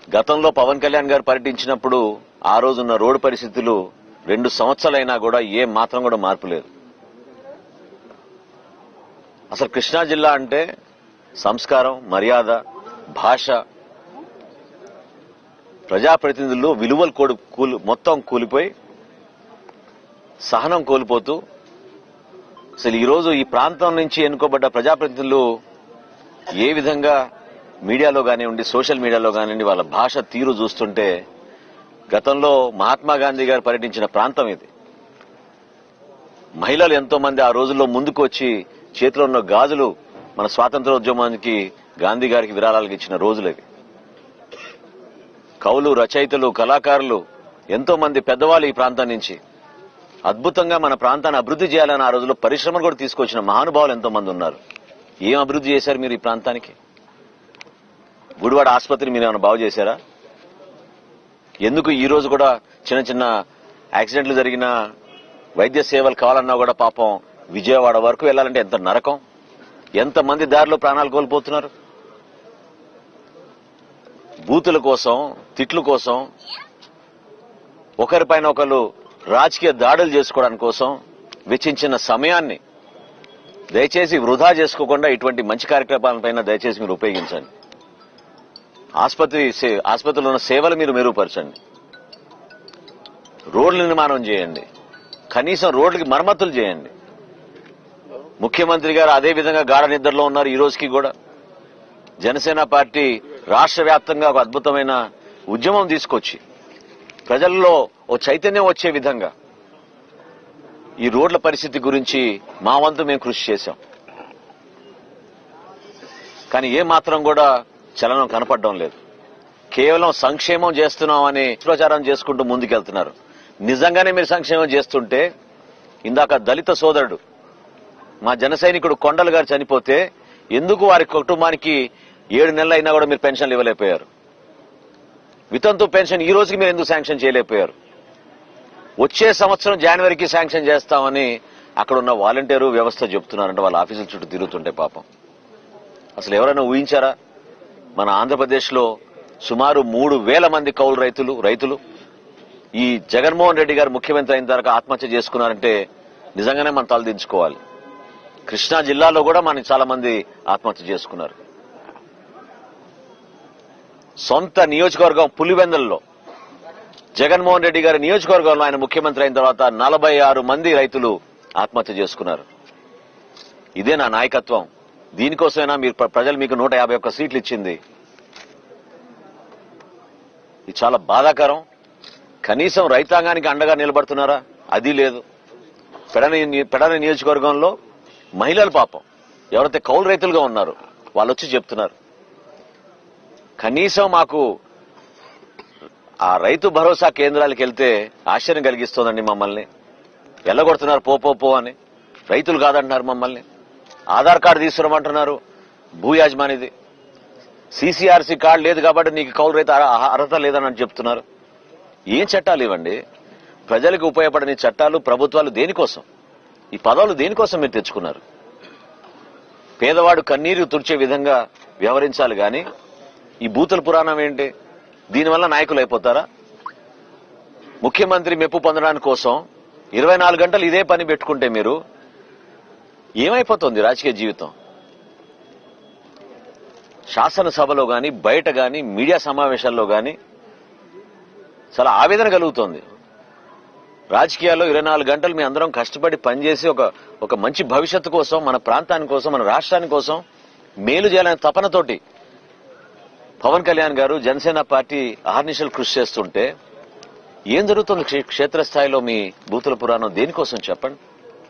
గతంలో పవన్ కళ్యాణ్ గారు పర్యటించినప్పుడు ఆ రోజున్న రోడ్డు పరిస్థితులు రెండు సంవత్సరాలైనా కూడా ఏ మాత్రం కూడా మార్పు లేదు అసలు కృష్ణా జిల్లా అంటే సంస్కారం మర్యాద భాష ప్రజాప్రతినిధులు విలువలు కూడి కూలి మొత్తం కూలిపోయి సహనం కోల్పోతూ అసలు ఈరోజు ఈ ప్రాంతం నుంచి ఎన్నుకోబడ్డ ప్రజాప్రతినిధులు ఏ విధంగా మీడియాలో కానివ్వండి సోషల్ మీడియాలో కానివ్వండి వాళ్ళ భాష తీరు చూస్తుంటే గతంలో మహాత్మా గాంధీ గారు పర్యటించిన ప్రాంతం ఇది మహిళలు ఎంతో మంది ఆ రోజుల్లో ముందుకు వచ్చి చేతిలో ఉన్న గాజులు మన స్వాతంత్రోద్యమానికి గాంధీ గారికి విరాళాలకు ఇచ్చిన రోజులు ఇవి కవులు రచయితలు కళాకారులు ఎంతో మంది పెద్దవాళ్ళు ఈ ప్రాంతం నుంచి అద్భుతంగా మన ప్రాంతాన్ని అభివృద్ధి చేయాలని ఆ రోజుల్లో పరిశ్రమలు కూడా తీసుకొచ్చిన మహానుభావులు ఎంతో మంది ఉన్నారు ఏం అభివృద్ధి చేశారు మీరు ఈ ప్రాంతానికి గుడివాడ ఆసుపత్రి మీరు ఏమైనా బాగు చేశారా ఎందుకు ఈ రోజు కూడా చిన్న చిన్న యాక్సిడెంట్లు జరిగిన వైద్య సేవలు కావాలన్నా కూడా పాపం విజయవాడ వరకు వెళ్ళాలంటే ఎంత నరకం ఎంత మంది దారిలో ప్రాణాలు కోల్పోతున్నారు బూతుల కోసం తిట్ల కోసం ఒకరిపైన ఒకరు రాజకీయ దాడులు చేసుకోవడానికి కోసం వెచ్చించిన సమయాన్ని దయచేసి వృధా చేసుకోకుండా ఇటువంటి మంచి కార్యక్రమాలపైన దయచేసి మీరు ఉపయోగించండి ఆసుపత్రి సే- ఆసుపత్రిలో ఉన్న సేవలు మీరు మెరుగుపరచండి రోడ్ల నిర్మాణం చేయండి కనీసం రోడ్లకి మరమ్మతులు చేయండి ముఖ్యమంత్రి గారు అదే విధంగా గాఢ నిద్రలో ఉన్నారు ఈ రోజుకి కూడా జనసేన పార్టీ రాష్ట్ర వ్యాప్తంగా ఒక అద్భుతమైన ఉద్యమం తీసుకొచ్చి ప్రజల్లో ఓ చైతన్యం వచ్చే విధంగా ఈ రోడ్ల పరిస్థితి గురించి మా వంతు మేము కృషి చేశాం కానీ ఏ మాత్రం కూడా చలనం కనపడడం లేదు కేవలం సంక్షేమం చేస్తున్నాం అని ప్రచారం చేసుకుంటూ ముందుకెళ్తున్నారు నిజంగానే మీరు సంక్షేమం చేస్తుంటే ఇందాక దళిత సోదరుడు మా జన సైనికుడు కొండలు గారు చనిపోతే ఎందుకు వారి కుటుంబానికి ఏడు నెలలు అయినా కూడా మీరు పెన్షన్లు ఇవ్వలేకపోయారు వితంతు పెన్షన్ ఈ రోజుకి మీరు ఎందుకు శాంక్షన్ చేయలేకపోయారు వచ్చే సంవత్సరం జనవరికి శాంక్షన్ చేస్తామని అక్కడ ఉన్న వాలంటీరు వ్యవస్థ చెప్తున్నారంటే వాళ్ళ ఆఫీసుల చుట్టూ తిరుగుతుంటే పాపం అసలు ఎవరైనా ఊహించారా మన ఆంధ్రప్రదేశ్లో సుమారు మూడు వేల మంది కౌలు రైతులు రైతులు ఈ జగన్మోహన్ రెడ్డి గారు ముఖ్యమంత్రి అయిన తర్వాత ఆత్మహత్య చేసుకున్నారంటే నిజంగానే మనం తలదించుకోవాలి కృష్ణా జిల్లాలో కూడా మనకి చాలా మంది ఆత్మహత్య చేసుకున్నారు సొంత నియోజకవర్గం పులివెందల్లో జగన్మోహన్ రెడ్డి గారి నియోజకవర్గంలో ఆయన ముఖ్యమంత్రి అయిన తర్వాత నలభై ఆరు మంది రైతులు ఆత్మహత్య చేసుకున్నారు ఇదే నా నాయకత్వం దీనికోసమైనా మీరు ప్ర- ప్రజలు మీకు నూట యాభై ఒక్క సీట్లు ఇచ్చింది ఇది చాలా బాధాకరం కనీసం రైతాంగానికి అండగా నిలబడుతున్నారా అది లేదు పెడని ని- పెడని నియోజకవర్గంలో మహిళలు పాపం ఎవరైతే కౌలు రైతులుగా ఉన్నారు వాళ్ళు వచ్చి చెప్తున్నారు కనీసం మాకు ఆ రైతు భరోసా కేంద్రాలకు వెళ్తే ఆశ్చర్యం కలిగిస్తోందండి మమ్మల్ని వెళ్ళగొడుతున్నారు పో పో పో అని రైతులు కాదంటున్నారు మమ్మల్ని ఆధార్ కార్డు తీసుకురమంటున్నారు భూ యాజమానిది సీసీఆర్సీ కార్డు లేదు కాబట్టి నీకు కౌలు రైతు అర- అర్హత లేదని అని చెప్తున్నారు ఏం చట్టాలు ఇవ్వండి ప్రజలకు ఉపయోగపడని చట్టాలు ప్రభుత్వాలు దేనికోసం ఈ పదవులు దేనికోసం మీరు తెచ్చుకున్నారు పేదవాడు కన్నీరు తుడిచే విధంగా వ్యవహరించాలి గాని ఈ బూతుల పురాణం ఏంటి దీనివల్ల నాయకులు అయిపోతారా ముఖ్యమంత్రి మెప్పు పొందడానికి కోసం ఇరవై నాలుగు గంటలు ఇదే పని పెట్టుకుంటే మీరు ఏమైపోతుంది రాజకీయ జీవితం శాసనసభలో గాని బయట గాని మీడియా సమావేశాల్లో గాని చాలా ఆవేదన కలుగుతోంది రాజకీయాల్లో ఇరవై నాలుగు గంటలు మీ అందరం కష్టపడి పనిచేసి ఒక ఒక మంచి భవిష్యత్తు కోసం మన ప్రాంతాని కోసం మన రాష్ట్రాని కోసం మేలు చేయాలనే తపనతోటి పవన్ కళ్యాణ్ గారు జనసేన పార్టీ అహర్నిశలు కృషి చేస్తుంటే ఏం జరుగుతుంది క్షే- క్షేత్రస్థాయిలో మీ బూతుల పురాణం దేనికోసం చెప్పండి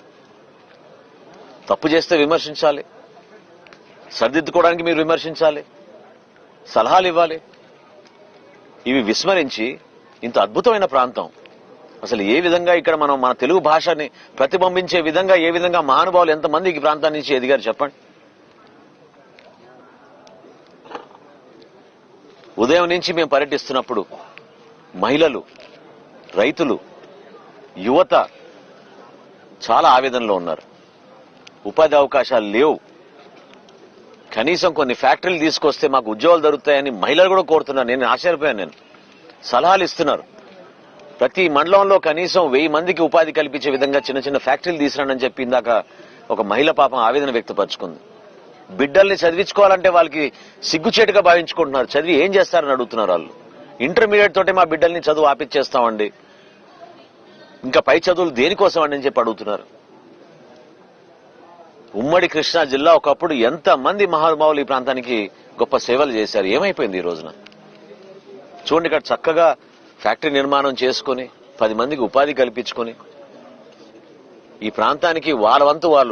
తప్పు చేస్తే విమర్శించాలి సరిదిద్దుకోవడానికి మీరు విమర్శించాలి సలహాలు ఇవ్వాలి ఇవి విస్మరించి ఇంత అద్భుతమైన ప్రాంతం అసలు ఏ విధంగా ఇక్కడ మనం మన తెలుగు భాషని ప్రతిబింబించే విధంగా ఏ విధంగా మహానుభావులు ఎంతమంది ఈ ప్రాంతం నుంచి ఎదిగారు చెప్పండి ఉదయం నుంచి మేము పర్యటిస్తున్నప్పుడు మహిళలు రైతులు యువత చాలా ఆవేదనలో ఉన్నారు ఉపాధి అవకాశాలు లేవు కనీసం కొన్ని ఫ్యాక్టరీలు తీసుకొస్తే మాకు ఉద్యోగాలు దొరుకుతాయని మహిళలు కూడా కోరుతున్నారు నేను ఆశ్చర్యపోయాను నేను సలహాలు ఇస్తున్నారు ప్రతి మండలంలో కనీసం వెయ్యి మందికి ఉపాధి కల్పించే విధంగా చిన్న చిన్న ఫ్యాక్టరీలు తీసుకురానని చెప్పి ఇందాక ఒక మహిళ పాపం ఆవేదన వ్యక్తపరుచుకుంది బిడ్డల్ని చదివించుకోవాలంటే వాళ్ళకి సిగ్గుచేటుగా భావించుకుంటున్నారు చదివి ఏం చేస్తారని అడుగుతున్నారు వాళ్ళు ఇంటర్మీడియట్ తోటే మా బిడ్డల్ని చదువు ఆపిచ్చేస్తామండి ఇంకా పై చదువులు దేనికోసం అండి అని చెప్పి అడుగుతున్నారు ఉమ్మడి కృష్ణా జిల్లా ఒకప్పుడు ఎంత మంది మహానుభావులు ఈ ప్రాంతానికి గొప్ప సేవలు చేశారు ఏమైపోయింది ఈ రోజున చూడండి ఇక్కడ చక్కగా ఫ్యాక్టరీ నిర్మాణం చేసుకుని పది మందికి ఉపాధి కల్పించుకొని ఈ ప్రాంతానికి వాళ్ళ వంతు వాళ్ళు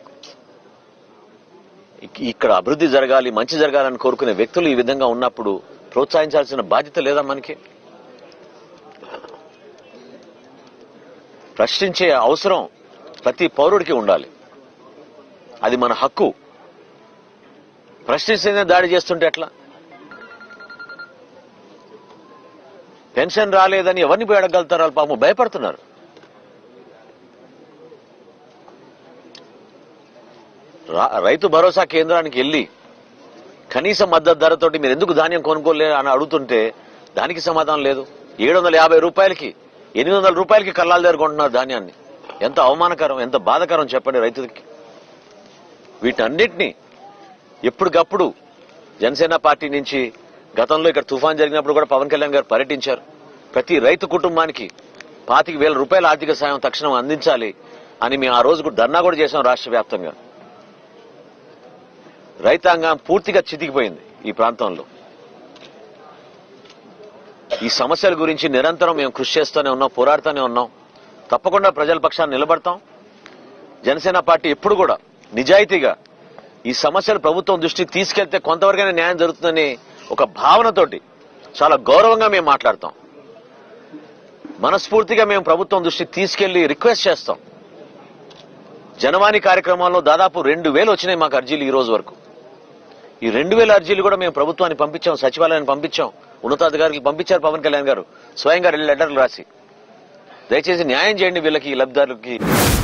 ఇక్- ఇక్కడ అభివృద్ధి జరగాలి మంచి జరగాలని కోరుకునే వ్యక్తులు ఈ విధంగా ఉన్నప్పుడు ప్రోత్సహించాల్సిన బాధ్యత లేదా మనకి ప్రశ్నించే అవసరం ప్రతి పౌరుడికి ఉండాలి అది మన హక్కు ప్రశ్నిస్తేనే దాడి చేస్తుంటే ఎట్లా పెన్షన్ రాలేదని ఎవరిని పోయి అడగలుగుతారు వాళ్ళు పాపం భయపడుతున్నారు రా- రైతు భరోసా కేంద్రానికి వెళ్ళి కనీస మద్దతు ధరతోటి మీరు ఎందుకు ధాన్యం కొనుక్కోలేదు అని అడుగుతుంటే దానికి సమాధానం లేదు ఏడు వందల యాభై రూపాయలకి ఎనిమిది వందల రూపాయలకి కల్లాల దగ్గర కొంటున్నారు ధాన్యాన్ని ఎంత అవమానకరం ఎంత బాధకరం చెప్పండి రైతులకి వీటన్నిటినీ ఎప్పటికప్పుడు జనసేన పార్టీ నుంచి గతంలో ఇక్కడ తుఫాన్ జరిగినప్పుడు కూడా పవన్ కళ్యాణ్ గారు పర్యటించారు ప్రతి రైతు కుటుంబానికి పాతిక వేల రూపాయల ఆర్థిక సాయం తక్షణం అందించాలి అని మేము ఆ రోజు కూడా ధర్నా కూడా చేశాం రాష్ట్ర వ్యాప్తంగా రైతాంగం పూర్తిగా చితికిపోయింది ఈ ప్రాంతంలో ఈ సమస్యల గురించి నిరంతరం మేము కృషి చేస్తూనే ఉన్నాం పోరాడుతూనే ఉన్నాం తప్పకుండా ప్రజల పక్షాన్ని నిలబడతాం జనసేన పార్టీ ఎప్పుడు కూడా నిజాయితీగా ఈ సమస్యలు ప్రభుత్వం దృష్టికి తీసుకెళ్తే కొంతవరకైనా న్యాయం జరుగుతుందని ఒక భావనతోటి చాలా గౌరవంగా మేము మాట్లాడతాం మనస్ఫూర్తిగా మేము ప్రభుత్వం దృష్టికి తీసుకెళ్లి రిక్వెస్ట్ చేస్తాం జనవాణి కార్యక్రమాల్లో దాదాపు రెండు వేలు వచ్చినాయి మాకు అర్జీలు ఈ రోజు వరకు ఈ రెండు వేల అర్జీలు కూడా మేము ప్రభుత్వానికి పంపించాం సచివాలయానికి పంపించాం ఉన్నతాధికారులకు పంపించారు పవన్ కళ్యాణ్ గారు స్వయంగా రెండు లెటర్లు రాసి దయచేసి న్యాయం చేయండి వీళ్ళకి ఈ లబ్ధిదారులకి